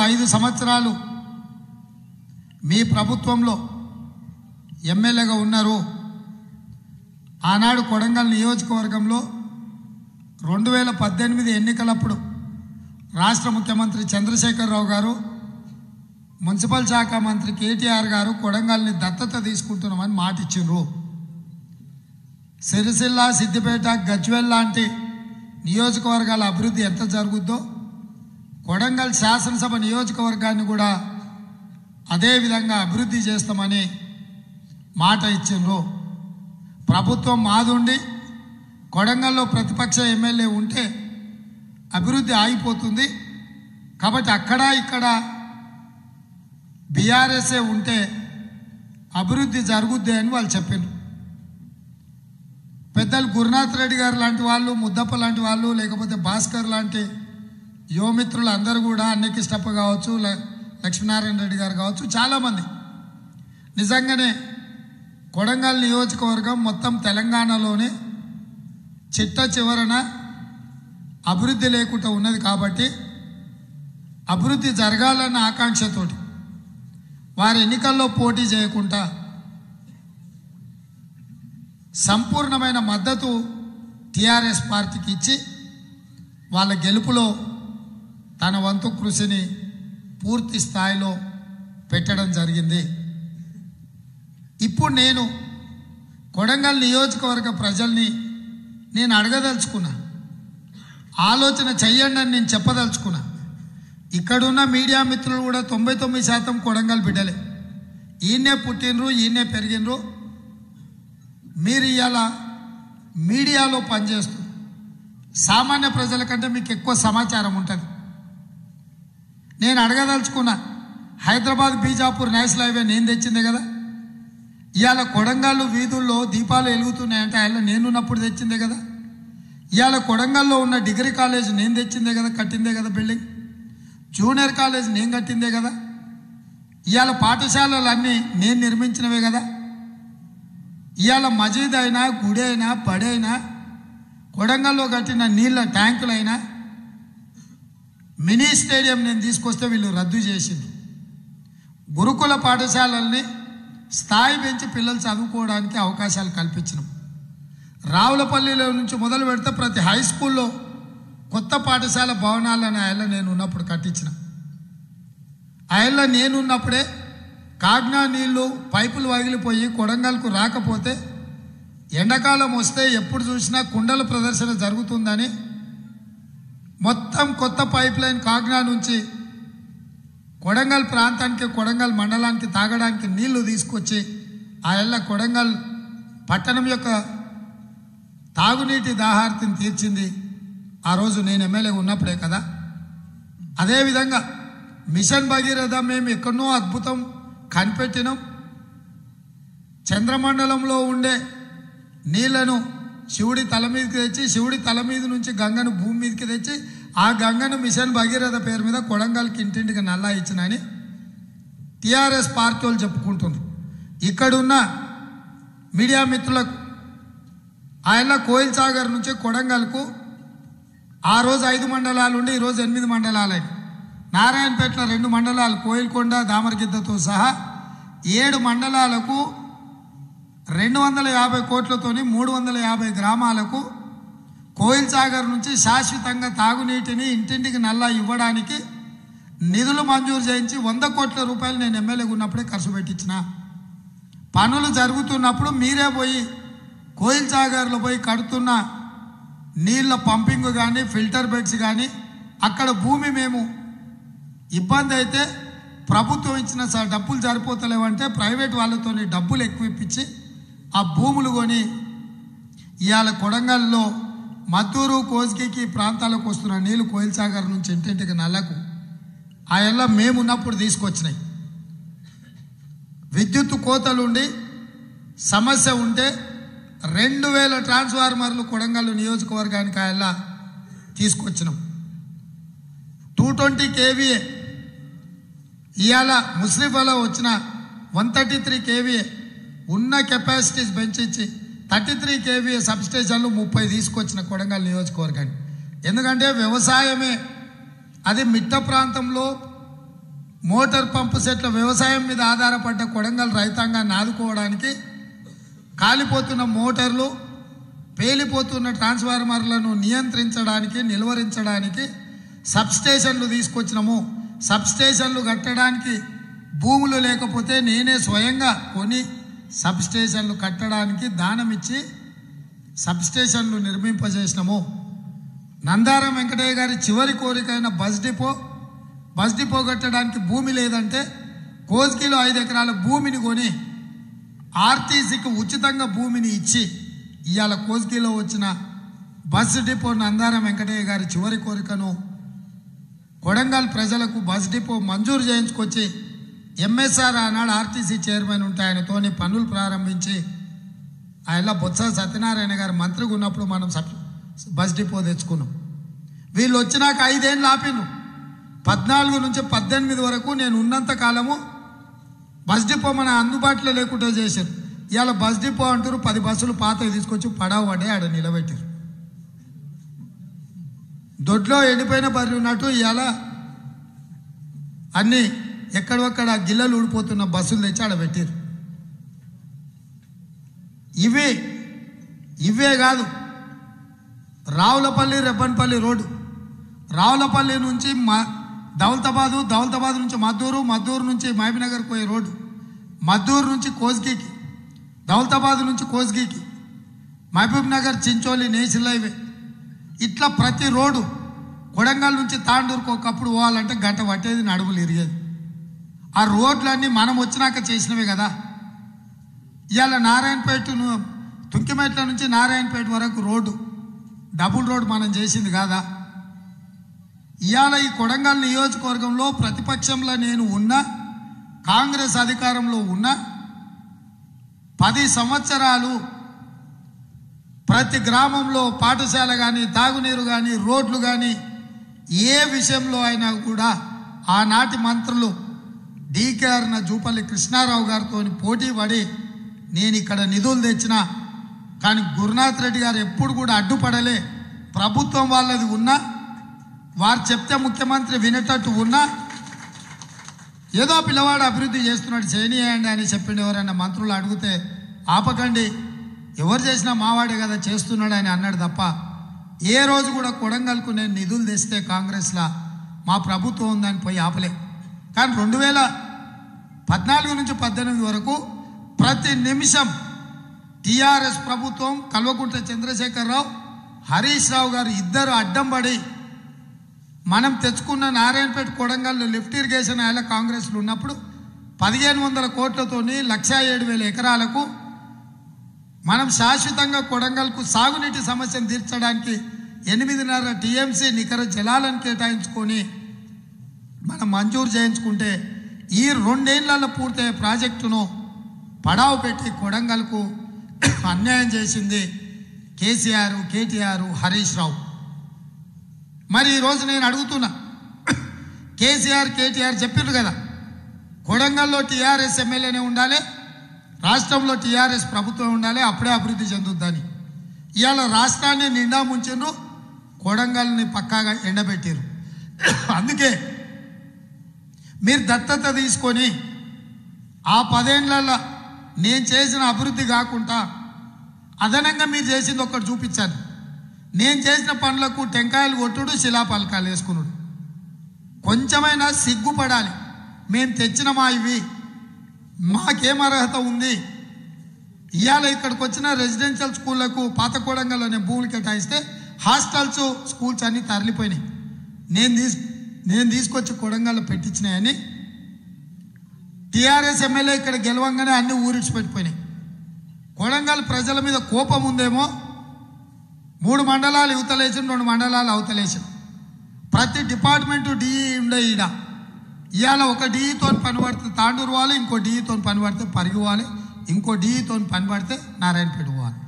ఐదు సంవత్సరాలు మీ ప్రభుత్వంలో ఎమ్మెల్యేగా ఉన్నారు ఆనాడు కొడంగల్ నియోజకవర్గంలో రెండు వేల పద్దెనిమిది ఎన్నికలప్పుడు రాష్ట్ర ముఖ్యమంత్రి చంద్రశేఖరరావు గారు మున్సిపల్ శాఖ మంత్రి కేటీఆర్ గారు కొడంగల్ని దత్తత తీసుకుంటున్నామని మాట ఇచ్చిండ్రు సిరిసిల్ల సిద్దిపేట గజ్వెల్ లాంటి నియోజకవర్గాల అభివృద్ధి ఎంత జరుగుద్దో కొడంగల్ శాసనసభ నియోజకవర్గాన్ని కూడా అదే విధంగా అభివృద్ధి చేస్తామని మాట ఇచ్చిండ్రు ప్రభుత్వం మాదుండి కొడంగల్లో ప్రతిపక్ష ఎమ్మెల్యే ఉంటే అభివృద్ధి ఆగిపోతుంది కాబట్టి అక్కడ ఇక్కడ బీఆర్ఎస్ఏ ఉంటే అభివృద్ధి జరుగుద్ది అని వాళ్ళు చెప్పిండ్రు పెద్దలు గురునాథ్ రెడ్డి గారు లాంటి వాళ్ళు ముద్దప్ప లాంటి వాళ్ళు లేకపోతే భాస్కర్ లాంటి యువమిత్రులు అందరూ కూడా అన్నకిష్టప్ప కావచ్చు ల- లక్ష్మీనారాయణ రెడ్డి గారు కావచ్చు చాలామంది నిజంగానే కొడంగల్ నియోజకవర్గం మొత్తం తెలంగాణలోనే చిట్ట చివరన అభివృద్ధి లేకుండా ఉన్నది కాబట్టి అభివృద్ధి జరగాలన్న ఆకాంక్షతోటి వారి ఎన్నికల్లో పోటీ చేయకుండా సంపూర్ణమైన మద్దతు టిఆర్ఎస్ పార్టీకి ఇచ్చి వాళ్ళ గెలుపులో తన వంతు కృషిని పూర్తి స్థాయిలో పెట్టడం జరిగింది ఇప్పుడు నేను కొడంగల్ నియోజకవర్గ ప్రజల్ని నేను అడగదలుచుకున్నా ఆలోచన చెయ్యండి అని నేను చెప్పదలుచుకున్నా ఇక్కడున్న మీడియా మిత్రులు కూడా తొంభై తొమ్మిది శాతం కొడంగల్ బిడ్డలే ఈయనే పుట్టినరు ఈయనే పెరిగినరు మీరు ఇవాళ మీడియాలో పనిచేస్తూ సామాన్య ప్రజల కంటే మీకు ఎక్కువ సమాచారం ఉంటుంది నేను అడగదలుచుకున్నా హైదరాబాద్ బీజాపూర్ నేషనల్ హైవే నేను తెచ్చిందే కదా ఇవాళ కొడంగల్ వీధుల్లో దీపాలు వెలుగుతున్నాయంటే ఆయన నేనున్నప్పుడు తెచ్చిందే కదా ఇవాళ కొడంగల్లో ఉన్న డిగ్రీ కాలేజ్ నేను తెచ్చిందే కదా కట్టిందే కదా బిల్డింగ్ జూనియర్ కాలేజ్ నేను కట్టిందే కదా ఇవాళ పాఠశాలలు అన్నీ నేను నిర్మించినవే కదా ఇవాళ మజీద్ అయినా గుడి అయినా బడి అయినా కొడంగల్లో కట్టిన నీళ్ళ ట్యాంకులైనా మినీ స్టేడియం నేను తీసుకొస్తే వీళ్ళు రద్దు చేసింది గురుకుల పాఠశాలల్ని స్థాయి పెంచి పిల్లలు చదువుకోవడానికి అవకాశాలు కల్పించినాం రావులపల్లిలో నుంచి మొదలు పెడితే ప్రతి హై స్కూల్లో కొత్త పాఠశాల భవనాలను ఆయన నేను ఉన్నప్పుడు కట్టించిన ఆయన నేనున్నప్పుడే కాగ్నా నీళ్లు పైపులు వగిలిపోయి కొడంగల్కు రాకపోతే ఎండాకాలం వస్తే ఎప్పుడు చూసినా కుండల ప్రదర్శన జరుగుతుందని మొత్తం కొత్త పైప్ లైన్ కాగ్నా నుంచి కొడంగల్ ప్రాంతానికి కొడంగల్ మండలానికి తాగడానికి నీళ్లు తీసుకొచ్చి ఆ ఎల్ల కొడంగల్ పట్టణం యొక్క తాగునీటి దాహార్తిని తీర్చింది ఆ రోజు నేను ఎమ్మెల్యే ఉన్నప్పుడే కదా అదేవిధంగా మిషన్ భగీరథ మేము ఎక్కడనో అద్భుతం కనిపెట్టినాం చంద్రమండలంలో ఉండే నీళ్లను శివుడి తల మీదకి తెచ్చి శివుడి తల మీద నుంచి గంగను భూమి మీదకి తెచ్చి ఆ గంగను మిషన్ భగీరథ పేరు మీద కొడంగల్కి ఇంటింటికి నల్లా ఇచ్చినని టిఆర్ఎస్ పార్టీ వాళ్ళు చెప్పుకుంటున్నారు ఇక్కడున్న మీడియా మిత్రులకు ఆయన కోయిల్ సాగర్ నుంచి కొడంగల్కు ఆ రోజు ఐదు మండలాలు ఉండి ఈరోజు ఎనిమిది మండలాలై నారాయణపేటలో రెండు మండలాలు కోయిల్కొండ దామరగిద్దతో సహా ఏడు మండలాలకు రెండు వందల యాభై కోట్లతోని మూడు వందల యాభై గ్రామాలకు కోయిల్ సాగర్ నుంచి శాశ్వతంగా తాగునీటిని ఇంటింటికి నల్లా ఇవ్వడానికి నిధులు మంజూరు చేయించి వంద కోట్ల రూపాయలు నేను ఎమ్మెల్యేగా ఉన్నప్పుడే ఖర్చు పెట్టించిన పనులు జరుగుతున్నప్పుడు మీరే పోయి కోయిల్ సాగర్లో పోయి కడుతున్న నీళ్ళ పంపింగ్ కానీ ఫిల్టర్ బెడ్స్ కానీ అక్కడ భూమి మేము ఇబ్బంది అయితే ప్రభుత్వం ఇచ్చిన స డబ్బులు సరిపోతలేవంటే ప్రైవేట్ వాళ్ళతో డబ్బులు ఎక్కువ ఇప్పించి ఆ భూములు కొని ఇవాళ కొడంగల్లో మద్దూరు కోస్గికి ప్రాంతాలకు వస్తున్న నీళ్లు కోయిల్ సాగర్ నుంచి ఇంటింటికి నల్లకు ఆ ఎల్ల మేమున్నప్పుడు తీసుకొచ్చినాయి విద్యుత్ కోతలుండి సమస్య ఉంటే రెండు వేల ట్రాన్స్ఫార్మర్లు కొడంగల్ నియోజకవర్గానికి ఆయన తీసుకొచ్చినాం టూ ట్వంటీ కేవీఏ ఇవాళ ముస్లిఫాలో వచ్చిన వన్ థర్టీ త్రీ కేవీఏ ఉన్న కెపాసిటీస్ పెంచి థర్టీ త్రీ కేవీఏ సబ్స్టేషన్లు ముప్పై తీసుకొచ్చిన కొడంగల్ నియోజకవర్గాన్ని ఎందుకంటే వ్యవసాయమే అది మిట్ట ప్రాంతంలో మోటార్ పంపు సెట్ల వ్యవసాయం మీద ఆధారపడ్డ కొడంగల్ రైతాంగాన్ని ఆదుకోవడానికి కాలిపోతున్న మోటార్లు పేలిపోతున్న ట్రాన్స్ఫార్మర్లను నియంత్రించడానికి నిలువరించడానికి సబ్స్టేషన్లు తీసుకొచ్చినాము సబ్స్టేషన్లు కట్టడానికి భూములు లేకపోతే నేనే స్వయంగా కొని సబ్స్టేషన్లు కట్టడానికి దానం ఇచ్చి సబ్స్టేషన్లు నిర్మింపజేసినాము నందారం వెంకటయ్య గారి చివరి కోరికైన బస్ డిపో బస్ డిపో కట్టడానికి భూమి లేదంటే కోజ్గిలో ఐదు ఎకరాల భూమిని కొని ఆర్టీసీకి ఉచితంగా భూమిని ఇచ్చి ఇవాళ కోజ్గిలో వచ్చిన బస్ డిపో నందారం వెంకటయ్య గారి చివరి కోరికను కొడంగల్ ప్రజలకు బస్ డిపో మంజూరు చేయించుకొచ్చి ఎంఎస్ఆర్ ఆనాడు ఆర్టీసీ చైర్మన్ ఉంటే ఆయనతోని పనులు ప్రారంభించి ఆయన బొత్స సత్యనారాయణ గారు మంత్రిగా ఉన్నప్పుడు మనం సబ్ బస్ డిపో తెచ్చుకున్నాం వీళ్ళు వచ్చినాక ఐదేళ్ళు ఆపిను పద్నాలుగు నుంచి పద్దెనిమిది వరకు నేను ఉన్నంత కాలము బస్ డిపో మన అందుబాటులో లేకుండా చేశారు ఇవాళ బస్ డిపో అంటారు పది బస్సులు పాతవి తీసుకొచ్చి పడవ పడే ఆడ నిలబెట్టారు దొడ్లో ఎండిపోయిన బర్రెలు ఉన్నట్టు ఇవాళ అన్నీ ఎక్కడొక్కడ గిల్లలు ఊడిపోతున్న బస్సులు తెచ్చి ఆడ పెట్టారు ఇవే ఇవే కాదు రావులపల్లి రెబ్బన్పల్లి రోడ్డు రావులపల్లి నుంచి మా దౌలతాబాదు దౌలతాబాద్ నుంచి మద్దూరు మద్దూరు నుంచి మహబీనగర్ పోయే రోడ్డు మద్దూరు నుంచి కోస్గికి దౌలతాబాద్ నుంచి కోస్గికి మహబూబ్ నగర్ చించోలి నేషనల్ హైవే ఇట్లా ప్రతి రోడ్డు కొడంగల్ నుంచి తాండూరుకు ఒకప్పుడు పోవాలంటే గంట పట్టేది నడుములు ఇరిగేది ఆ రోడ్లన్నీ మనం వచ్చినాక చేసినవే కదా ఇవాళ నారాయణపేటను తుంకిమెట్ల నుంచి నారాయణపేట వరకు రోడ్డు డబుల్ రోడ్ మనం చేసింది కాదా ఇవాళ ఈ కొడంగల్ నియోజకవర్గంలో ప్రతిపక్షంలో నేను ఉన్నా కాంగ్రెస్ అధికారంలో ఉన్నా పది సంవత్సరాలు ప్రతి గ్రామంలో పాఠశాల కానీ తాగునీరు కానీ రోడ్లు కానీ ఏ విషయంలో అయినా కూడా ఆనాటి మంత్రులు డీకేఆర్న జూపల్లి కృష్ణారావు గారితో పోటీ పడి నేను ఇక్కడ నిధులు తెచ్చిన కానీ గురునాథ్ రెడ్డి గారు ఎప్పుడు కూడా అడ్డుపడలే ప్రభుత్వం వాళ్ళది ఉన్నా వారు చెప్తే ముఖ్యమంత్రి వినేటట్టు ఉన్నా ఏదో పిల్లవాడు అభివృద్ధి చేస్తున్నాడు చేయనీయండి అని చెప్పిండు ఎవరైనా మంత్రులు అడిగితే ఆపకండి ఎవరు చేసినా మావాడే కదా చేస్తున్నాడు అని అన్నాడు తప్ప ఏ రోజు కూడా కొడంగల్కు నేను నిధులు తెస్తే కాంగ్రెస్లా మా ప్రభుత్వం ఉందని పోయి ఆపలే కానీ రెండు వేల పద్నాలుగు నుంచి పద్దెనిమిది వరకు ప్రతి నిమిషం టీఆర్ఎస్ ప్రభుత్వం కల్వకుంట్ల చంద్రశేఖరరావు హరీష్ రావు గారు ఇద్దరు అడ్డం పడి మనం తెచ్చుకున్న నారాయణపేట కొడంగల్లో లిఫ్ట్ ఇరిగేషన్ ఆయన కాంగ్రెస్లో ఉన్నప్పుడు పదిహేను వందల కోట్లతోని లక్ష ఏడు వేల ఎకరాలకు మనం శాశ్వతంగా కొడంగల్కు సాగునీటి సమస్యను తీర్చడానికి ఎనిమిదిన్నర టీఎంసీ నికర జలాలను కేటాయించుకొని మనం మంజూరు చేయించుకుంటే ఈ రెండేళ్లలో పూర్తయ్యే ప్రాజెక్టును పడావు పెట్టి కొడంగల్కు అన్యాయం చేసింది కేసీఆర్ కేటీఆర్ హరీష్ రావు మరి ఈరోజు నేను అడుగుతున్నా కేసీఆర్ కేటీఆర్ చెప్పిండ్రు కదా కొడంగల్లో టీఆర్ఎస్ ఎమ్మెల్యేనే ఉండాలి రాష్ట్రంలో టీఆర్ఎస్ ప్రభుత్వం ఉండాలి అప్పుడే అభివృద్ధి చెందుద్దని ఇవాళ రాష్ట్రాన్ని నిండా ముంచిండ్రు కొడంగల్ని పక్కాగా ఎండబెట్టారు అందుకే మీరు దత్తత తీసుకొని ఆ పదేళ్లలో నేను చేసిన అభివృద్ధి కాకుండా అదనంగా మీరు చేసింది ఒక్కటి చూపించాను నేను చేసిన పనులకు టెంకాయలు కొట్టుడు శిలాపలకాలు వేసుకున్నాడు కొంచెమైనా సిగ్గుపడాలి మేము తెచ్చినమా ఇవి మాకేం అర్హత ఉంది ఇవాళ ఇక్కడికి వచ్చిన రెసిడెన్షియల్ స్కూళ్లకు పాత కోడంగల్ అనే భూములు కేటాయిస్తే హాస్టల్స్ స్కూల్స్ అన్నీ తరలిపోయినాయి నేను తీసు నేను తీసుకొచ్చి కొడంగల్లో పెట్టించినాయని టీఆర్ఎస్ ఎమ్మెల్యే ఇక్కడ గెలవంగానే అన్ని ఊరిడిచిపెట్టిపోయినాయి కొడంగల్ ప్రజల మీద కోపం ఉందేమో మూడు మండలాలు యువతలేసిన రెండు మండలాలు అవతలేసిన ప్రతి డిపార్ట్మెంటు డిఈ ఉండే ఈడ ఇవాళ ఒక డిఈతో పని పడితే తాండూరు పోవాలి ఇంకో డిఈతో పని పడితే పరిగి పోవాలి ఇంకో డిఈతో పని పడితే నారాయణపేట పోవాలి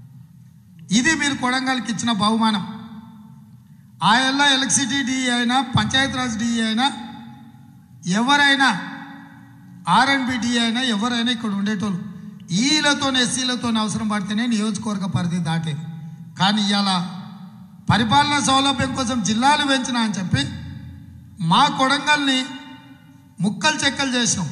ఇది మీరు కొడంగల్కి ఇచ్చిన బహుమానం ఆ ఎల్లా ఎలక్ట్రిసిటీ డిఈ అయినా పంచాయతీరాజ్ డిఈ అయినా ఎవరైనా ఆర్ఎండ్బి డిఈ అయినా ఎవరైనా ఇక్కడ ఉండేటోళ్ళు ఈలతో ఎస్సీలతో అవసరం పడితేనే నియోజకవర్గ పరిధి దాటేది కానీ ఇవాళ పరిపాలన సౌలభ్యం కోసం జిల్లాలు పెంచిన అని చెప్పి మా కొడంగల్ని ముక్కలు చెక్కలు చేసినాం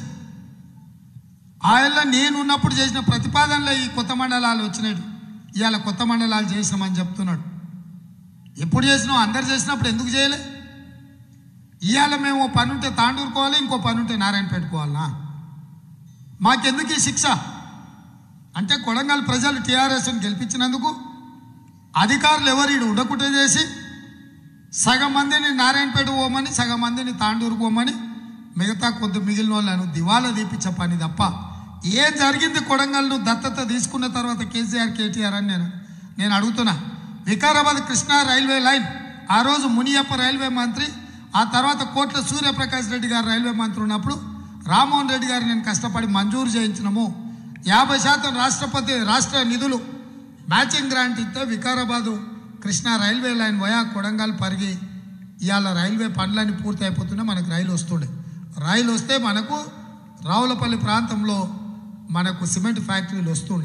ఆయన నేను ఉన్నప్పుడు చేసిన ప్రతిపాదనలో ఈ కొత్త మండలాలు వచ్చినాయి ఇవాళ కొత్త మండలాలు చేసినామని చెప్తున్నాడు ఎప్పుడు చేసినాం అందరు చేసినప్పుడు ఎందుకు చేయలే ఇవాళ మేము ఓ పని ఉంటే తాండూరుకోవాలి ఇంకో పని ఉంటే నారాయణ పెట్టుకోవాలనా మాకెందుకు ఈ శిక్ష అంటే కొడంగల్ ప్రజలు టీఆర్ఎస్ని గెలిపించినందుకు అధికారులు ఎవరు ఈడు ఉండకుంటే చేసి సగం మందిని నారాయణపేట పోమని సగం మందిని తాండూరు పోమని మిగతా కొద్ది మిగిలిన వాళ్ళను దివాలా తీపించే పని తప్ప ఏం జరిగింది కొడంగల్ను దత్తత తీసుకున్న తర్వాత కేసీఆర్ కేటీఆర్ అని నేను నేను అడుగుతున్నా వికారాబాద్ కృష్ణా రైల్వే లైన్ ఆ రోజు మునియప్ప రైల్వే మంత్రి ఆ తర్వాత కోట్ల సూర్యప్రకాష్ రెడ్డి గారు రైల్వే మంత్రి ఉన్నప్పుడు రామ్మోహన్ రెడ్డి గారు నేను కష్టపడి మంజూరు చేయించినము యాభై శాతం రాష్ట్రపతి రాష్ట్ర నిధులు మ్యాచింగ్ గ్రాంట్ ఇస్తే Vikarabad Krishna railway line via Kodangal Parigi ఇవాళ రైల్వే పనులన్నీ పూర్తి అయిపోతుంటే మనకు రైలు వస్తుండే రైలు వస్తే మనకు రావులపల్లి ప్రాంతంలో మనకు సిమెంట్ ఫ్యాక్టరీలు వస్తుండే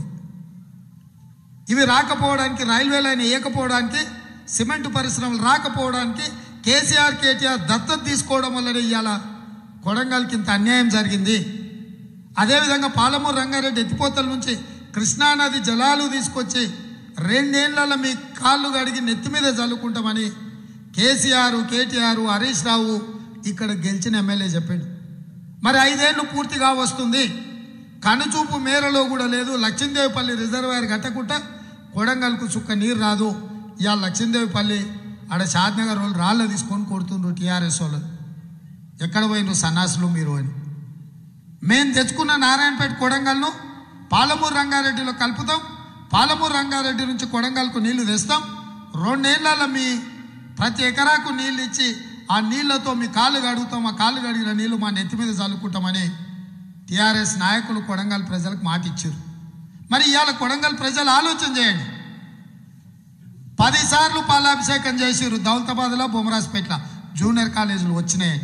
ఇవి రాకపోవడానికి రైల్వే లైన్ వేయకపోవడానికి సిమెంట్ పరిశ్రమలు రాకపోవడానికి కేసీఆర్ కేటీఆర్ దత్తత తీసుకోవడం వల్లనే ఇవాళ కొడంగల్కి ఇంత అన్యాయం జరిగింది అదేవిధంగా పాలమూరు రంగారెడ్డి ఎత్తిపోతల నుంచి కృష్ణానది జలాలు తీసుకొచ్చి రెండేళ్లలో మీ కాళ్ళు కడిగి నెత్తి మీద చల్లుకుంటామని కేసీఆర్ కేటీఆర్ హరీష్ రావు ఇక్కడ గెలిచిన ఎమ్మెల్యే చెప్పాడు మరి ఐదేళ్లు పూర్తిగా వస్తుంది కనుచూపు మేరలో కూడా లేదు లక్ష్మీదేవిపల్లి రిజర్వాయర్ కట్టకుండా కొడంగల్కు చుక్క నీరు రాదు ఇవాళ లక్ష్మీదేవిపల్లి ఆడ షాద్నగర్ వాళ్ళు రాళ్ళ తీసుకొని కొడుతుండ్రు టీఆర్ఎస్ వాళ్ళు ఎక్కడ పోయినరు సన్నాసులు మీరు అని మేము తెచ్చుకున్న నారాయణపేట కొడంగల్ను పాలమూరు రంగారెడ్డిలో కలుపుతాం పాలమూరు రంగారెడ్డి నుంచి కొడంగల్కు నీళ్లు తెస్తాం రెండేళ్లలో మీ ప్రతి ఎకరాకు నీళ్ళు ఇచ్చి ఆ నీళ్లతో మీ కాళ్ళు కడుగుతాం ఆ కాళ్ళు కడిగిన నీళ్లు మా నెత్తి మీద చల్లుకుంటామని టీఆర్ఎస్ నాయకులు కొడంగల్ ప్రజలకు మాట ఇచ్చారు మరి ఇవాళ కొడంగల్ ప్రజలు ఆలోచన చేయండి పదిసార్లు పాలాభిషేకం చేసిర్రు దౌలతాబాద్లో బొమరాజ్పేటలో జూనియర్ కాలేజీలు వచ్చినాయి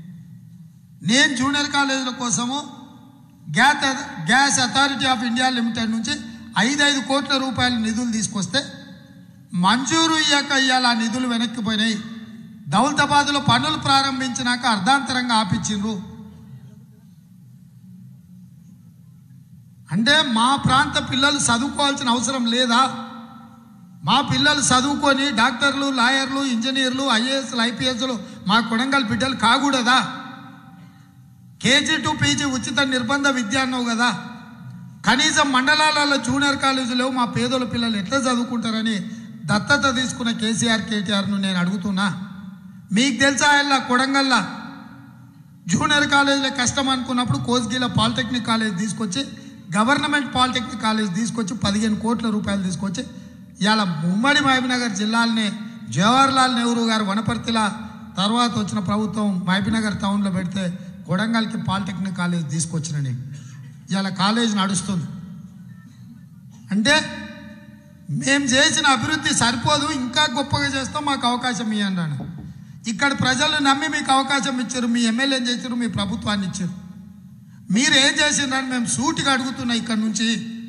నేను జూనియర్ కాలేజీల కోసము gas gas authority of India limited నుంచి ఐదైదు కోట్ల రూపాయల నిధులు తీసుకొస్తే మంజూరు ఇయ్యాక ఇవాళ ఆ నిధులు వెనక్కిపోయినాయి దౌలతాబాద్లో పనులు ప్రారంభించినాక అర్ధాంతరంగా ఆపించిండ్రు అంటే మా ప్రాంత పిల్లలు చదువుకోవాల్సిన అవసరం లేదా మా పిల్లలు చదువుకొని డాక్టర్లు లాయర్లు ఇంజనీర్లు ఐఏఎస్లు ఐపీఎస్లు మా కొడంగల్ బిడ్డలు కాకూడదా కేజీ టు పీజీ ఉచిత నిర్బంధ విద్య అన్నావు కదా కనీసం మండలాలలో జూనియర్ కాలేజీలో మా పేదల పిల్లలు ఎట్లా చదువుకుంటారని దత్తత తీసుకున్న కేసీఆర్ కేటీఆర్ను నేను అడుగుతున్నా మీకు తెలుసా ఇలా కొడంగల్లా జూనియర్ కాలేజీలో కష్టం అనుకున్నప్పుడు కోస్గిల పాలిటెక్నిక్ కాలేజ్ తీసుకొచ్చి గవర్నమెంట్ పాలిటెక్నిక్ కాలేజ్ తీసుకొచ్చి పదిహేను కోట్ల రూపాయలు తీసుకొచ్చి ఇవాళ ఉమ్మడి మహబీనగర్ జిల్లాలనే జవహర్లాల్ నెహ్రూ గారు వనపర్తిలా తర్వాత వచ్చిన ప్రభుత్వం మహబీనగర్ టౌన్లో పెడితే కొడంగల్కి పాలిటెక్నిక్ కాలేజ్ తీసుకొచ్చిన నేను ఇవాళ కాలేజ్ నడుస్తుంది అంటే మేము చేసిన అభివృద్ధి సరిపోదు ఇంకా గొప్పగా చేస్తాం మాకు అవకాశం ఇవ్వండి అన్న ఇక్కడ ప్రజలు నమ్మి మీకు అవకాశం ఇచ్చారు మీ ఎమ్మెల్యేని చేశారు మీ ప్రభుత్వాన్ని ఇచ్చారు మీరు ఏం చేసిండ్రని మేము సూటిగా అడుగుతున్నా ఇక్కడ నుంచి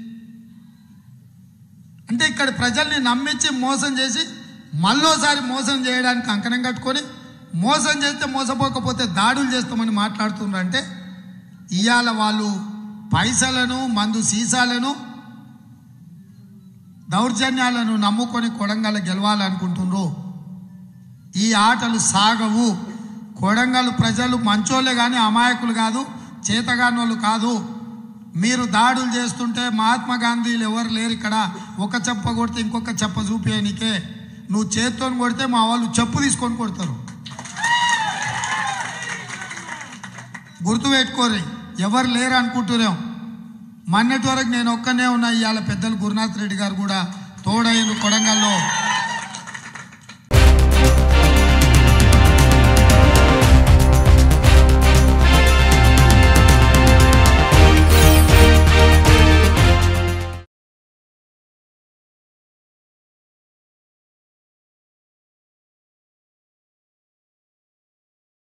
అంటే ఇక్కడ ప్రజల్ని నమ్మించి మోసం చేసి మళ్ళోసారి మోసం చేయడానికి అంకణం కట్టుకొని మోసం చేస్తే మోసపోకపోతే దాడులు చేస్తామని మాట్లాడుతున్నారంటే ఇవాళ వాళ్ళు పైసలను మందు సీసాలను దౌర్జన్యాలను నమ్ముకొని కొడంగల్ గెలవాలనుకుంటున్నారు ఈ ఆటలు సాగవు కొడంగల్ ప్రజలు మంచోళ్ళే కానీ అమాయకులు కాదు చేతగాని వాళ్ళు కాదు మీరు దాడులు చేస్తుంటే మహాత్మా గాంధీలు ఎవరు లేరు ఇక్కడ ఒక చెప్ప కొడితే ఇంకొక చెప్ప చూపించనికే నువ్వు చేత్తో కొడితే మా వాళ్ళు చెప్పు తీసుకొని కొడతారు గుర్తుపెట్టుకోరు ఎవరు లేరు అనుకుంటున్నాం మొన్నటి వరకు నేను ఒక్కనే ఉన్నా ఇవాళ పెద్దలు గురునాథ్ రెడ్డి గారు కూడా తోడైంది కొడంగల్లో